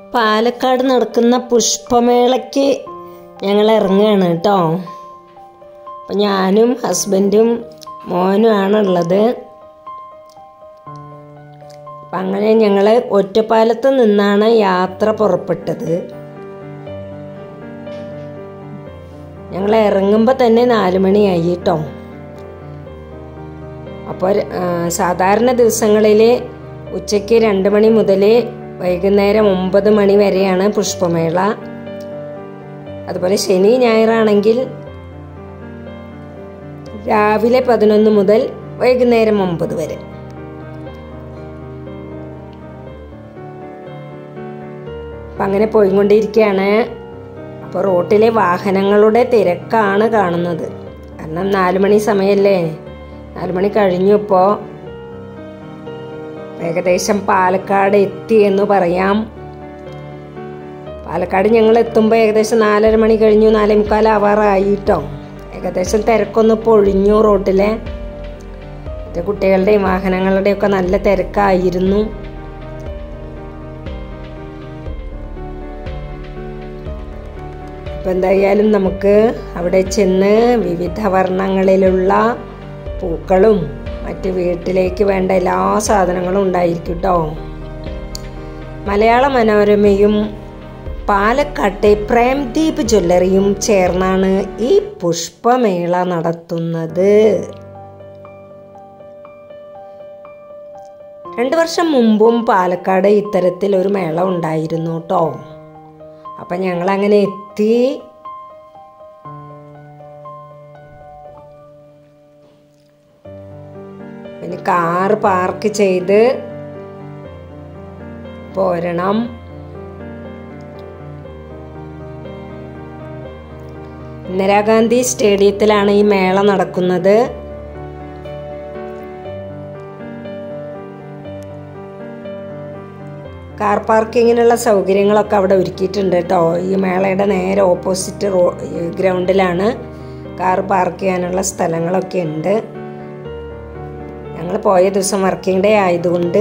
പാലക്കാട് നടക്കുന്ന പുഷ്പമേളയ്ക്ക് ഞങ്ങൾ ഇറങ്ങുകയാണ് കേട്ടോ അപ്പം ഞാനും ഹസ്ബൻഡും മോനും ആണുള്ളത് അപ്പം അങ്ങനെ ഞങ്ങൾ ഒറ്റപ്പാലത്ത് നിന്നാണ് യാത്ര പുറപ്പെട്ടത് ഞങ്ങൾ ഇറങ്ങുമ്പോൾ തന്നെ നാല് മണിയായി കേട്ടോ അപ്പോൾ സാധാരണ ദിവസങ്ങളിൽ ഉച്ചയ്ക്ക് രണ്ട് മണി മുതൽ വൈകുന്നേരം ഒമ്പത് മണി വരെയാണ് പുഷ്പമേള അതുപോലെ ശനി ഞായറാണെങ്കിൽ രാവിലെ പതിനൊന്ന് മുതൽ വൈകുന്നേരം ഒമ്പത് വരെ അപ്പം അങ്ങനെ പോയിക്കൊണ്ടിരിക്കുകയാണ് അപ്പോൾ റോട്ടിലെ വാഹനങ്ങളുടെ തിരക്കാണ് കാണുന്നത് കാരണം നാല് മണി സമയമല്ലേ നാല് മണി കഴിഞ്ഞു ഇപ്പോൾ ഏകദേശം പാലക്കാട് എത്തി എന്ന് പറയാം പാലക്കാട് ഞങ്ങൾ എത്തുമ്പോൾ ഏകദേശം നാലര മണി കഴിഞ്ഞു നാലേ മുക്കാലാവാറായിട്ടോ ഏകദേശം തിരക്കൊന്ന് പൊഴിഞ്ഞു റോട്ടിലെ മറ്റേ കുട്ടികളുടെയും വാഹനങ്ങളുടെയും ഒക്കെ നല്ല തിരക്കായിരുന്നു അപ്പം എന്തായാലും നമുക്ക് അവിടെ ചെന്ന് വിവിധ വർണ്ണങ്ങളിലുള്ള പൂക്കളും മറ്റ് വീട്ടിലേക്ക് വേണ്ട എല്ലാ സാധനങ്ങളും ഉണ്ടായിരിക്കും കേട്ടോ മലയാള മനോരമയും പാലക്കാട്ടെ പ്രേംദീപ് ജ്വല്ലറിയും ചേർന്നാണ് ഈ പുഷ്പമേള നടത്തുന്നത് രണ്ടു വർഷം മുമ്പും പാലക്കാട് ഇത്തരത്തിൽ ഒരു മേള ഉണ്ടായിരുന്നു കേട്ടോ അപ്പം ഞങ്ങൾ അങ്ങനെ എത്തി പിന്നെ കാർ പാർക്ക് ചെയ്ത് പോരണം ഇന്ദിരാഗാന്ധി സ്റ്റേഡിയത്തിലാണ് ഈ മേള നടക്കുന്നത് കാർ പാർക്കിങ്ങിനുള്ള സൗകര്യങ്ങളൊക്കെ അവിടെ ഒരുക്കിയിട്ടുണ്ട് കേട്ടോ ഈ മേളയുടെ നേരെ ഓപ്പോസിറ്റ് റോ ഗ്രൗണ്ടിലാണ് കാർ പാർക്ക് ചെയ്യാനുള്ള സ്ഥലങ്ങളൊക്കെ ഉണ്ട് ഞങ്ങൾ പോയ ദിവസം വർക്കിംഗ് ഡേ ആയതുകൊണ്ട്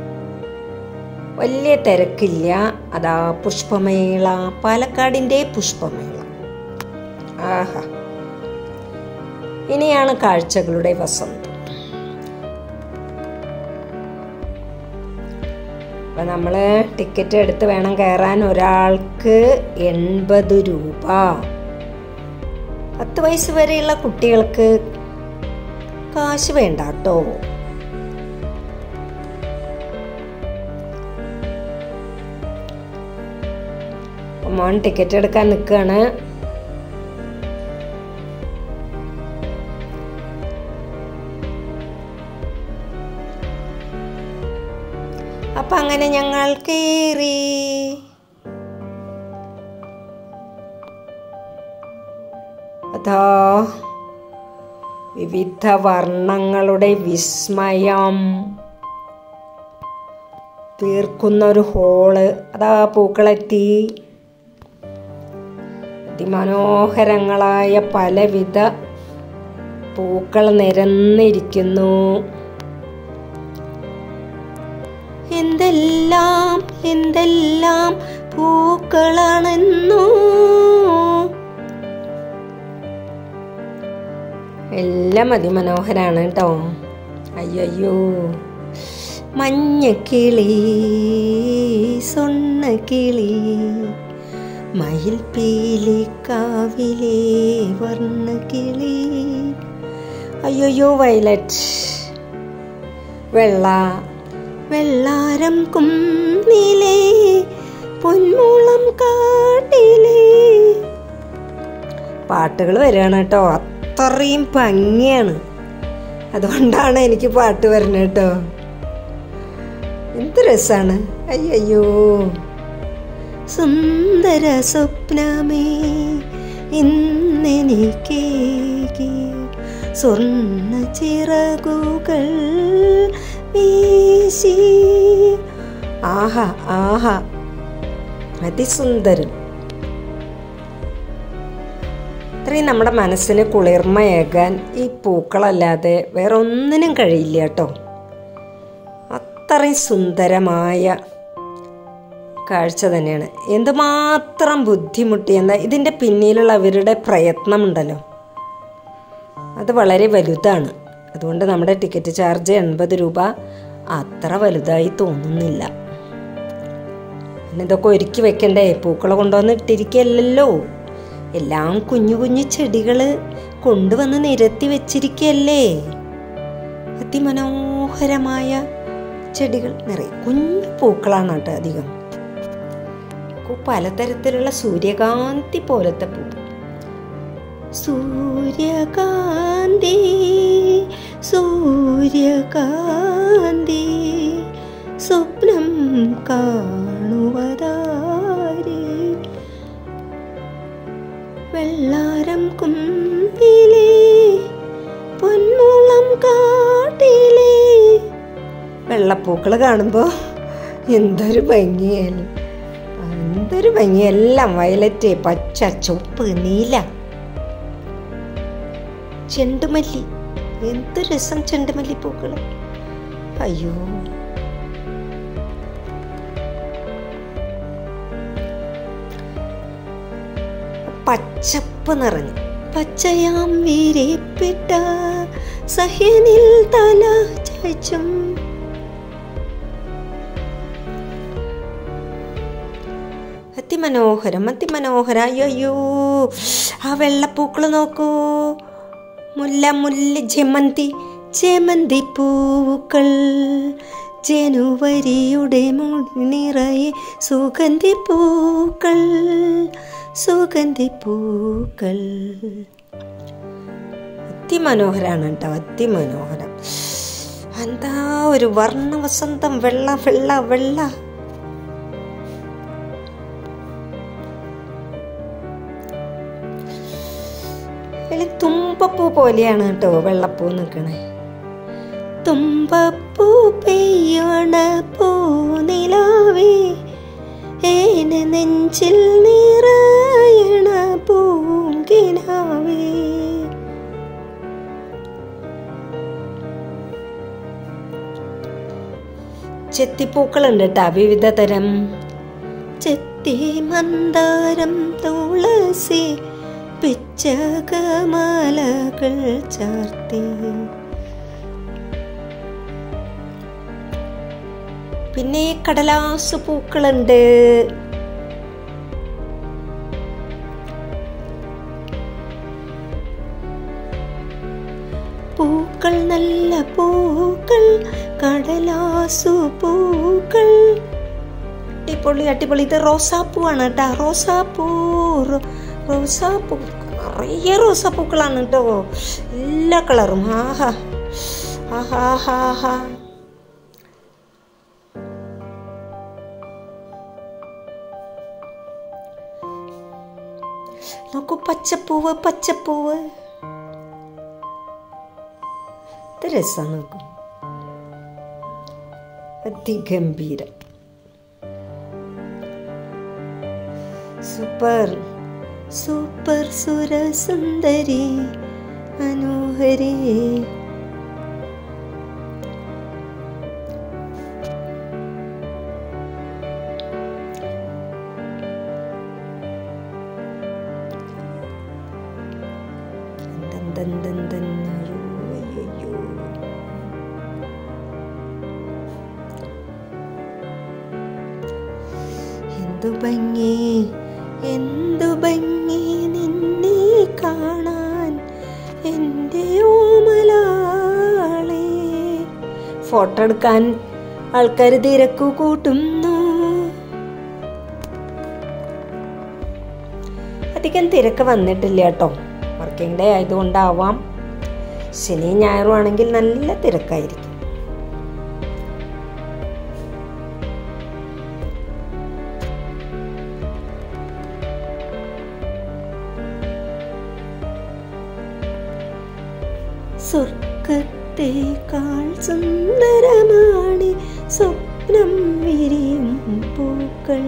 വലിയ തിരക്കില്ല അതാ പുഷ്പമേള പാലക്കാടിൻ്റെ പുഷ്പമേള ആഹാ ഇനിയാണ് കാഴ്ചകളുടെ വസന്തം അപ്പം നമ്മൾ ടിക്കറ്റ് എടുത്ത് വേണം കയറാൻ ഒരാൾക്ക് എൺപത് രൂപ പത്ത് വയസ്സ് വരെയുള്ള കുട്ടികൾക്ക് കാശ് വേണ്ട കേട്ടോ മോൻ ടിക്കറ്റ് എടുക്കാൻ നിൽക്കുകയാണ് അപ്പൊ അങ്ങനെ ഞങ്ങൾ കേറി അതാ വിവിധ വർണ്ണങ്ങളുടെ വിസ്മയം തീർക്കുന്ന ഒരു ഹോള് അതാ പൂക്കളെത്തി അതിമനോഹരങ്ങളായ പലവിധ പൂക്കൾ നിരന്നിരിക്കുന്നു എന്തെല്ലാം എന്തെല്ലാം പൂക്കളാണെന്നോ എല്ലാം അതിമനോഹരാണ് കേട്ടോ അയ്യോ മഞ്ഞക്കിളി സ്വർണ്ണ കിളി മയിൽ പീലി കാവിലെ വർണ്ണ കിളി അയ്യോ വയലറ്റ് വെള്ള വെള്ളാരം കുന്നിലെ പൊന്മൂളം കാട്ടിലെ പാട്ടുകൾ വരികയാണ് കേട്ടോ അത്രയും ഭംഗിയാണ് അതുകൊണ്ടാണ് എനിക്ക് പാട്ട് വരുന്നത് കേട്ടോ എന്ത് രസാണ് അയ്യോ സുന്ദര സ്വപ്നമേ ഇന്നെനിക്ക് സ്വർണ്ണ ചിറകുകൾ വീശി ആഹാ ആഹാ അതിസുന്ദരം ഇത്രയും നമ്മുടെ മനസ്സിന് കുളിർമയേകാൻ ഈ പൂക്കളല്ലാതെ വേറെ ഒന്നിനും കഴിയില്ല കേട്ടോ അത്രയും സുന്ദരമായ കാഴ്ച തന്നെയാണ് എന്തുമാത്രം ബുദ്ധിമുട്ടി എന്താ ഇതിൻ്റെ പിന്നിലുള്ള അവരുടെ പ്രയത്നമുണ്ടല്ലോ അത് വളരെ വലുതാണ് അതുകൊണ്ട് നമ്മുടെ ടിക്കറ്റ് ചാർജ് എൺപത് രൂപ അത്ര വലുതായി തോന്നുന്നില്ല പിന്നെ ഇതൊക്കെ ഒരുക്കി വെക്കണ്ടേ പൂക്കളെ കൊണ്ടുവന്ന് ഇട്ടിരിക്കല്ലോ എല്ലാം കുഞ്ഞു കുഞ്ഞു ചെടികൾ കൊണ്ടുവന്ന് നിരത്തി വെച്ചിരിക്കല്ലേ അതിമനോഹരമായ ചെടികൾ നിറയെ കുഞ്ഞു പൂക്കളാണ് കേട്ടോ അധികം കു- പലതരത്തിലുള്ള സൂര്യകാന്തി പോലത്തെ പൂ സൂര്യകാന്തി സൂര്യകാന്തി സ്വപ്നം കാണുവതാരേ വെള്ളാരം കുന്തിലേ പൊന്മുളം കാട്ടിലേ വെള്ളപ്പൂക്കൾ കാണുമ്പോൾ എന്തൊരു ഭംഗിയായാലും എന്തൊരു ഭംഗി എല്ലാം വയലറ്റ് പച്ച ചുവപ്പ് നീല ചെണ്ടുമല്ലി എന്ത് രസം ചെണ്ടുമല്ലി പൂക്കൾ അയ്യോ പച്ചപ്പ് നിറഞ്ഞു പച്ചയാം വീരപ്പെട്ട സഹ്യനിൽ തല ചായ്ച്ചും അതിമനോഹരം അതിമനോഹര അയ്യോ അയ്യോ ആ വെള്ളപ്പൂക്കൾ നോക്കൂ മുല്ല മുല്ല ജമന്തി ജമന്തി പൂക്കൾ ജനുവരിയുടെ മുടി നിറയെ സുഗന്ധി പൂക്കൾ സുഗന്ധി പൂക്കൾ അതിമനോഹരാണ് കേട്ടോ അതിമനോഹരം എന്താ ഒരു വർണ്ണവസന്തം വെള്ള വെള്ള വെള്ള ഇതില് തുമ്പപ്പൂ പോലെയാണ് കേട്ടോ വെള്ളപ്പൂ നിൽക്കണേ തുമ്പപ്പൂ പെയ്യണ പൂനിലാവേ ഏന നെഞ്ചിൽ നിറയണ പൂങ്കിനാവേ ചെത്തിപ്പൂക്കളുണ്ട് കേട്ടോ വിവിധ തരം ചെത്തി മന്ദാരം തുളസി പിച്ചകമാലകൾ ചാർത്തി പിന്നെ കടലാസ് പൂക്കളുണ്ട് പൂക്കൾ നല്ല പൂക്കൾ കടലാസു പൂക്കൾ അടിപൊളി അടിപൊളി ഇത് റോസാപ്പൂവാണ് കേട്ടോ റോസാപ്പൂ റോ- റോസാപ്പൂ നിറയെ റോസാപ്പൂക്കളാണ് കേട്ടോ എല്ലാ കളറും ആഹാ ആഹാ ഹാ ഹാ നോക്കൂ പച്ചപ്പൂവ് പച്ചപ്പൂവ് ഇത് രസം നോക്കൂ അതിഗംഭീരം സൂപ്പർ സൂപ്പർ സുരസുന്ദരി മനോഹരി ദൻ ദൻ ദൻ ദൻ. അയ്യോ, അയ്യോ, അയ്യോ. എന്തു ഭംഗി എന്തു ഭംഗി നിന്നെ കാണാൻ എൻ്റെ ഓമലാളെ ഫോട്ടോ എടുക്കാൻ ആൾക്കാർ തിരക്കു കൂട്ടുന്നു അധികം തിരക്ക് വന്നിട്ടില്ല കേട്ടോ വർക്കിംഗ് ഡേ ആയതുകൊണ്ടാവാം ശനി ഞായറും ആണെങ്കിൽ നല്ല തിരക്കായിരിക്കും സ്വർഗത്തേക്കാൾ സുന്ദരമാണ് സ്വപ്നം വിരിയും പൂക്കൾ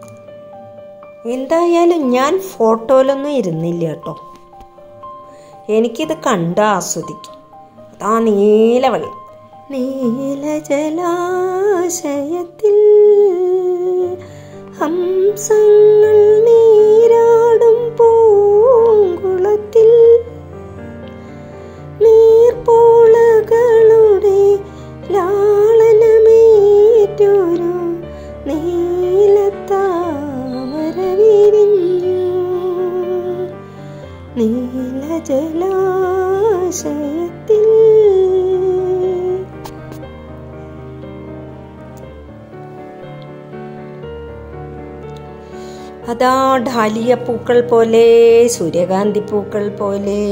എന്തായാലും ഞാൻ ഫോട്ടോയിലൊന്നും ഇരുന്നില്ല കേട്ടോ എനിക്കിത് കണ്ട് ആസ്വദിക്കും അതാ നീല വെള്ളം നീല ജലാശയത്തിൽ ഹംസങ്ങൾ നീരാടും പൂങ്കുളത്തിൽ നീർപ്പോളകളുടെ ലാളനമേറ്റൊരു നീലത്താമര വിരിഞ്ഞു നീല ജലാശയത്തിൽ അതാ ഡാലിയ പൂക്കൾ പോലെ സൂര്യകാന്തി പൂക്കൾ പോലെ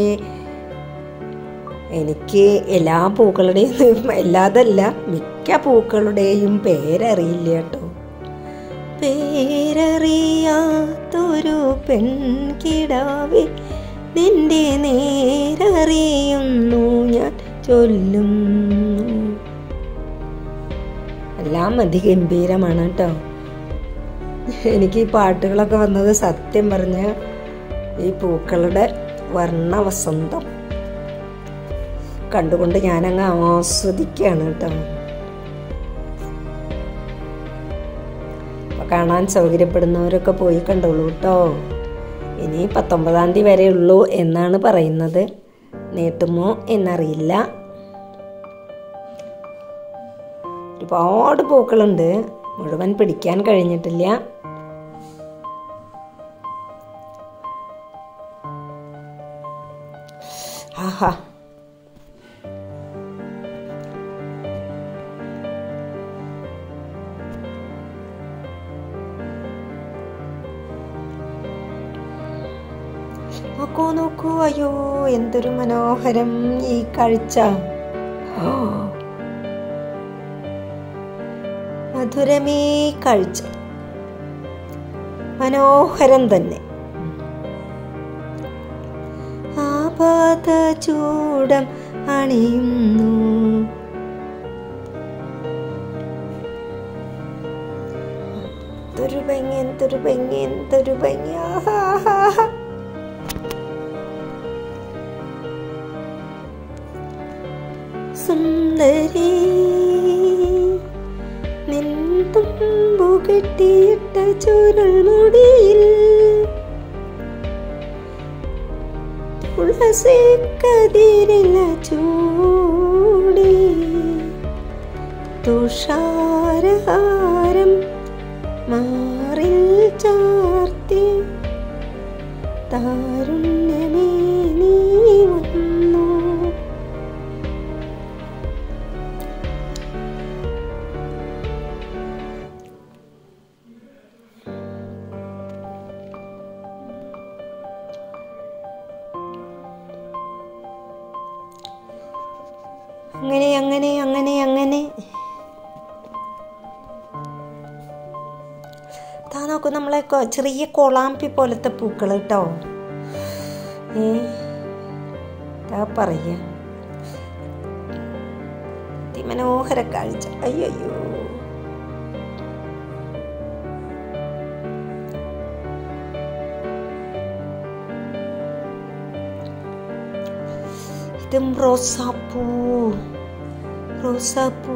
എനിക്ക് എല്ലാ പൂക്കളുടെയും എല്ലാതല്ല മിക്ക പൂക്കളുടെയും പേരറിയില്ല കേട്ടോ പേരറിയാത്തൊരു പെൺകിടാവെ നിന്റെ നേരറിയുന്നു ഞാൻ ചൊല്ലുന്നു എല്ലാം അതിഗംഭീരമാണ് കേട്ടോ എനിക്ക് ഈ പാട്ടുകളൊക്കെ വന്നത് സത്യം പറഞ്ഞ ഈ പൂക്കളുടെ വർണ്ണ വസന്തം കണ്ടുകൊണ്ട് ഞാനങ്ങ് ആസ്വദിക്കുകയാണ് കേട്ടോ അപ്പൊ കാണാൻ സൗകര്യപ്പെടുന്നവരൊക്കെ പോയി കണ്ടോളൂ കേട്ടോ ഇനി പത്തൊമ്പതാം തീയതി വരെ ഉള്ളൂ എന്നാണ് പറയുന്നത് നീട്ടുമോ എന്നറിയില്ല ഒരുപാട് പൂക്കളുണ്ട് മുഴുവൻ പിടിക്കാൻ കഴിഞ്ഞിട്ടില്ല ആഹാ നോക്കൂ നോക്കൂ അയ്യോ എന്തൊരു മനോഹരം ഈ കാഴ്ച ഓ. മധുരമേ കാഴ്ച മനോഹരം തന്നെ ആപാത ചൂടം അണിയുന്നു എന്തൊരു ഭംഗി എന്തൊരു ഭംഗി എന്തൊരു ഭംഗി ആഹാ സുന്ദരി നിൻതുമ്പു കെട്ടിയിട്ട ചുരുൾ മുടിയിൽ തുളസി കതിരില ചൂടി തുഷാരഹാരം മാറിൽ ചാർത്തി താരുണ്യമേ നീ വന്നു അങ്ങനെ അങ്ങനെ അങ്ങനെ അങ്ങനെ താ നോക്കൂ നമ്മളെ കൊ- ചെറിയ കൊളാമ്പി പോലത്തെ പൂക്കൾ കേട്ടോ ഏ താ പറയാ അതിമനോഹര കാഴ്ച അയ്യോ ഇതും റോസാപ്പൂ റോസാപ്പൂ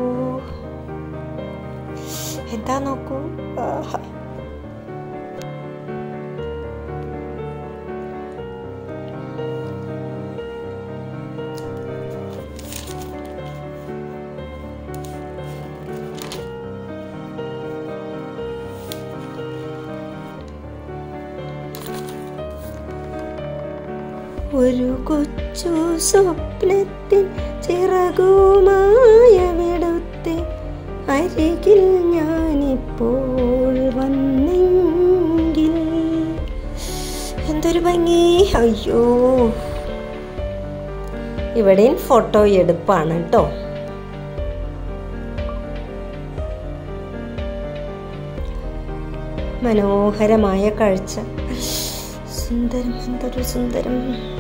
എന്താ നോക്കൂ ആഹാ. ഒരു കൊച്ചു സ്വപ്നത്തിൻ ചിറകുമായവിടുത്തെ അരികിൽ ഞാനിപ്പോൾ വന്നെങ്കിൽ എന്തൊരു ഭംഗി അയ്യോ ഇവിടെയും ഫോട്ടോ എടുപ്പാണ് കേട്ടോ മനോഹരമായ കാഴ്ച സുന്ദരം എന്തൊരു സുന്ദരം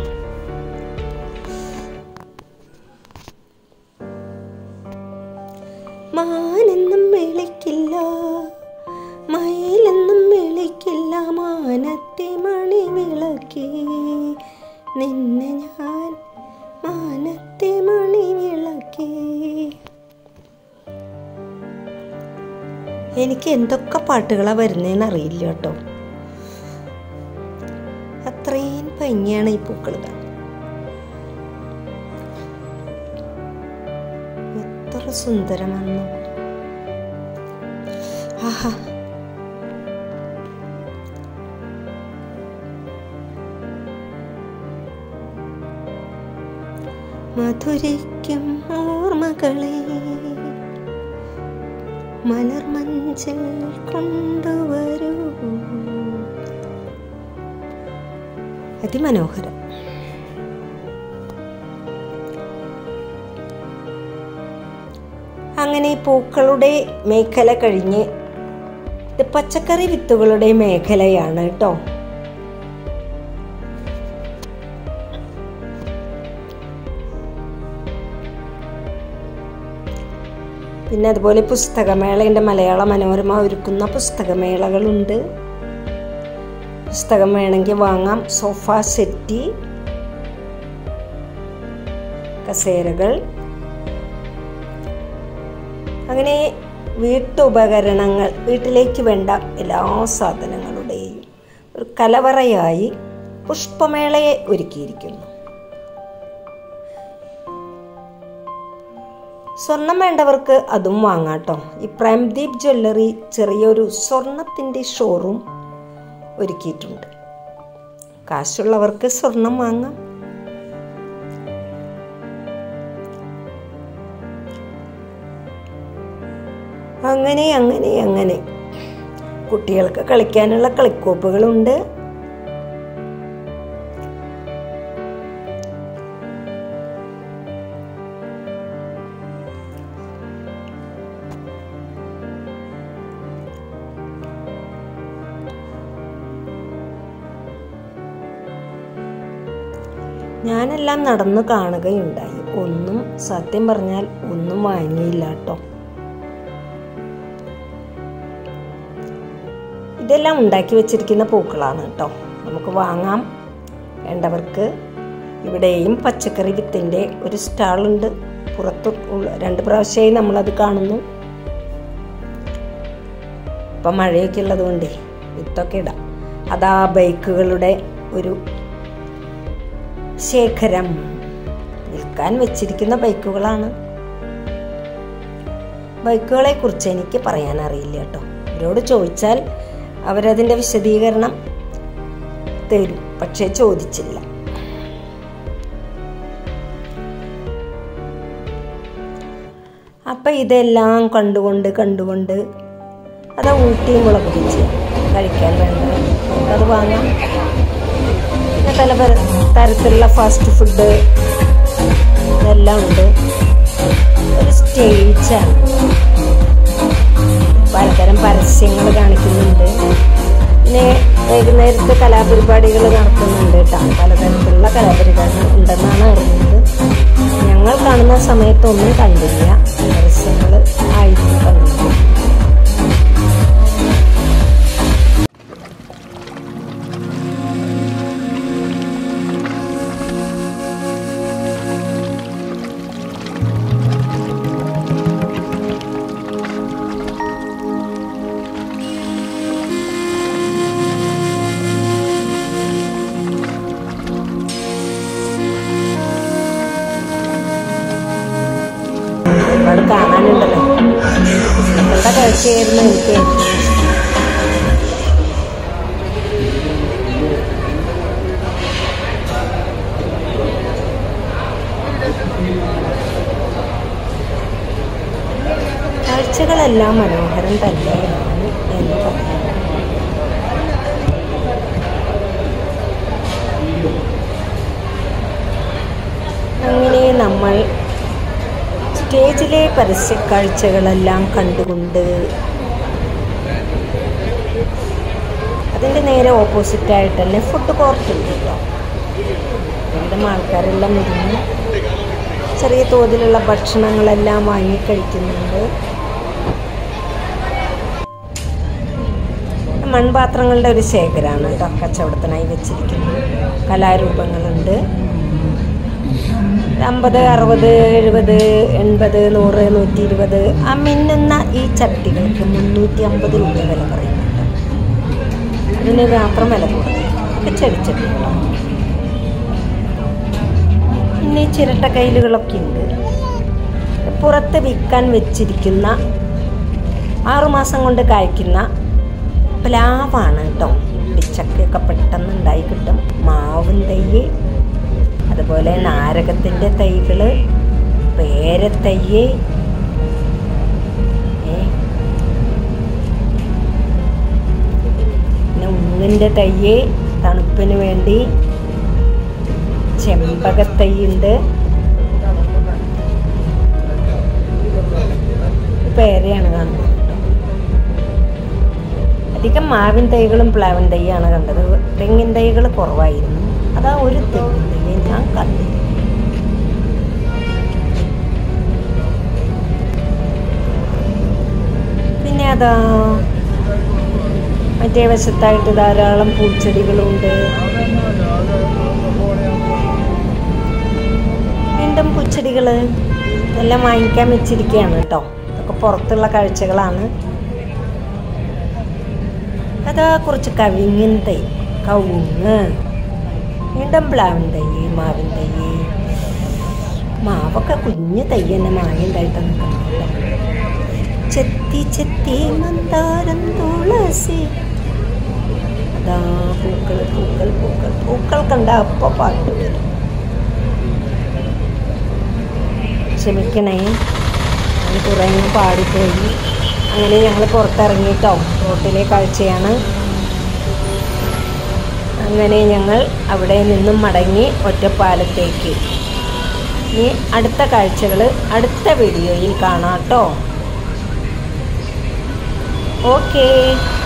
മാനെന്നും വിളിക്കില്ല മയിലെന്നും വിളിക്കില്ല മാനത്തെ മണി വിളക്കി നിന്നെ ഞാൻ എനിക്ക് എന്തൊക്കെ പാട്ടുകളാണ് വരുന്നതെന്ന് അറിയില്ല കേട്ടോ അത്രയും ഭംഗിയാണ് ഈ പൂക്കൾ കാണാൻ എത്ര സുന്ദരമെന്നോ ആഹാ മധുരയ്ക്കും ഓർമ്മകളെ മലർമഞ്ചൽ കൊണ്ടുവരൂ അതിമനോഹരം അങ്ങനെ പൂക്കളുടെ മേഖല കഴിഞ്ഞ് ഇത് പച്ചക്കറി വിത്തുകളുടെ മേഖലയാണ് കേട്ടോ പിന്നെ അതുപോലെ പുസ്തകമേളയുണ്ട് മലയാള മനോരമ ഒരുക്കുന്ന പുസ്തകമേളകളുണ്ട് പുസ്തകം വേണമെങ്കിൽ വാങ്ങാം സോഫ സെറ്റി കസേരകൾ അങ്ങനെ വീട്ടുപകരണങ്ങൾ വീട്ടിലേക്ക് വേണ്ട എല്ലാ സാധനങ്ങളുടെയും ഒരു കലവറയായി പുഷ്പമേളയെ ഒരുക്കിയിരിക്കുന്നു സ്വർണം വേണ്ടവർക്ക് അതും വാങ്ങാട്ടോ ഈ പ്രേംദീപ് ജ്വല്ലറി ചെറിയൊരു സ്വർണത്തിൻ്റെ ഷോറൂം ഒരുക്കിയിട്ടുണ്ട് കാശുള്ളവർക്ക് സ്വർണം വാങ്ങാം അങ്ങനെ അങ്ങനെ അങ്ങനെ കുട്ടികൾക്ക് കളിക്കാനുള്ള കളിക്കോപ്പുകളുണ്ട് ഞാനെല്ലാം നടന്നു കാണുകയുണ്ടായി ഒന്നും സത്യം പറഞ്ഞാൽ ഒന്നും വാങ്ങിയില്ല കേട്ടോ ഇതെല്ലാം ഉണ്ടാക്കി വെച്ചിരിക്കുന്ന പൂക്കളാണ് കേട്ടോ നമുക്ക് വാങ്ങാം വേണ്ടവർക്ക് ഇവിടെയും പച്ചക്കറി വിത്തിൻ്റെ ഒരു സ്റ്റാളുണ്ട് പുറത്ത് ഉള്ള രണ്ട് പ്രാവശ്യമായി നമ്മളത് കാണുന്നു ഇപ്പം മഴയൊക്കെ ഉള്ളത് കൊണ്ടേ വിത്തൊക്കെ ഇടാം അതാ ബൈക്കുകളുടെ ഒരു ശേഖരം വിൽക്കാൻ വെച്ചിരിക്കുന്ന ബൈക്കുകളാണ് ബൈക്കുകളെ കുറിച്ച് എനിക്ക് പറയാൻ അറിയില്ല കേട്ടോ അവരോട് ചോദിച്ചാൽ അവരതിൻ്റെ വിശദീകരണം തരും പക്ഷേ ചോദിച്ചില്ല അപ്പം ഇതെല്ലാം കണ്ടുകൊണ്ട് കണ്ടുകൊണ്ട് അതാ ഊട്ടി മുളക് പിടിച്ച് കഴിക്കാൻ വേണ്ടത് നമുക്കത് വാങ്ങാം പിന്നെ പല പല തരത്തിലുള്ള ഫാസ്റ്റ് ഫുഡ് ഇതെല്ലാം ഉണ്ട് ഒരു സ്റ്റേജാണ് പലതരം പരസ്യങ്ങൾ കാണിക്കുന്നുണ്ട് പിന്നെ വൈകുന്നേരത്ത് കലാപരിപാടികൾ നടത്തുന്നുണ്ട് കേട്ടോ പലതരത്തിലുള്ള കലാപരിപാടികൾ ഉണ്ടെന്നാണ് അറിഞ്ഞത് ഞങ്ങൾ കാണുന്ന സമയത്തൊന്നും കണ്ടില്ല പരസ്യങ്ങൾ ആയിരുന്നു കണ്ടത് ഒരുപാട് കാണാനുണ്ടല്ലോ പുസ്തകങ്ങളുടെ കാഴ്ചയായിരുന്നു എനിക്ക് ഏറ്റവും ഇഷ്ടം കാഴ്ചകളെല്ലാം മനോഹരം തന്നെയാണ് എന്ന് പറയാം അങ്ങനെ നമ്മൾ സ്റ്റേജിലെ പരസ്യക്കാഴ്ചകളെല്ലാം കണ്ടുകൊണ്ട് അതിൻ്റെ നേരെ ഓപ്പോസിറ്റായിട്ട് തന്നെ ഫുഡ് കോർട്ട് ഉണ്ട് കേട്ടോ ഒരുവിധം ആൾക്കാരെല്ലാം ഇരുന്ന് ചെറിയ തോതിലുള്ള ഭക്ഷണങ്ങളെല്ലാം വാങ്ങി കഴിക്കുന്നുണ്ട് മൺപാത്രങ്ങളുടെ ഒരു ശേഖരമാണ് കേട്ടോ കച്ചവടത്തിനായി വെച്ചിരിക്കുന്നത് കലാരൂപങ്ങളുണ്ട് അമ്പത് അറുപത് എഴുപത് എൺപത് നൂറ് നൂറ്റി ഇരുപത് ആ മിന്നുന്ന ഈ ചട്ടികൾക്ക് മുന്നൂറ്റി അമ്പത് രൂപ വില പറയുന്നുണ്ട് അതിന് മാത്രം വില കൂടുതൽ ഇതൊക്കെ ചെടിച്ചട്ടികളാണ് പിന്നെ ചിരട്ട കയ്യിലുകളൊക്കെ ഉണ്ട് പുറത്ത് വിൽക്കാൻ വെച്ചിരിക്കുന്ന ആറുമാസം കൊണ്ട് കായ്ക്കുന്ന പ്ലാവാണ് കേട്ടോ പിച്ചക്കയൊക്കെ പെട്ടെന്ന് ഉണ്ടായി കിട്ടും മാവും തൈ അതുപോലെ നാരകത്തിൻ്റെ തൈകൾ പേരത്തൈ ഏ, പിന്നെ ഉങ്ങിൻ്റെ തൈ തണുപ്പിന് വേണ്ടി ചെമ്പകത്തൈ ഉണ്ട് പേരയാണ് കാണുന്നത് കേട്ടോ. അധികം മാവിൻ തൈകളും പ്ലാവിൻ തൈയാണ് കണ്ടത് തെങ്ങിൻ തൈകൾ കുറവായിരുന്നു അതാ ഒരു തെങ്ങിൻ തൈയെ ഞാൻ കണ്ടു പിന്നെ അതാ മറ്റേ വശത്തായിട്ട് ധാരാളം പൂച്ചെടികളുണ്ട് വീണ്ടും പൂച്ചെടികൾ എല്ലാം വാങ്ങിക്കാൻ വെച്ചിരിക്കുകയാണ് കേട്ടോ ഇതൊക്കെ പുറത്തുള്ള കാഴ്ചകളാണ് അതാ കുറച്ച് കവിങ്ങിൻ തൈ കവുങ്ങ് വീണ്ടും പ്ലാവിൻ തൈ മാവിൻ തൈ മാവൊക്കെ കുഞ്ഞു തൈ തന്നെ മാങ്ങയുണ്ടായിട്ട് നിൽക്കുന്നുണ്ട് ചെത്തി ചെത്തി മന്ദാരം തുളസി അതാ പൂക്കൾ പൂക്കൾ പൂക്കൾ പൂക്കൾ കണ്ട അപ്പൊ പാട്ട് വരും ക്ഷമിക്കണേ ഞാൻ കുറേ അങ്ങ് പാടിപ്പോയി അങ്ങനെ ഞങ്ങൾ പുറത്തിറങ്ങിയിട്ടോ റോട്ടിലെ കാഴ്ചയാണ് അങ്ങനെ ഞങ്ങൾ അവിടെ നിന്നും മടങ്ങി ഒറ്റപ്പാലത്തേക്ക് ഇനി അടുത്ത കാഴ്ചകൾ അടുത്ത വീഡിയോയിൽ കാണാം കേട്ടോ ഓക്കേ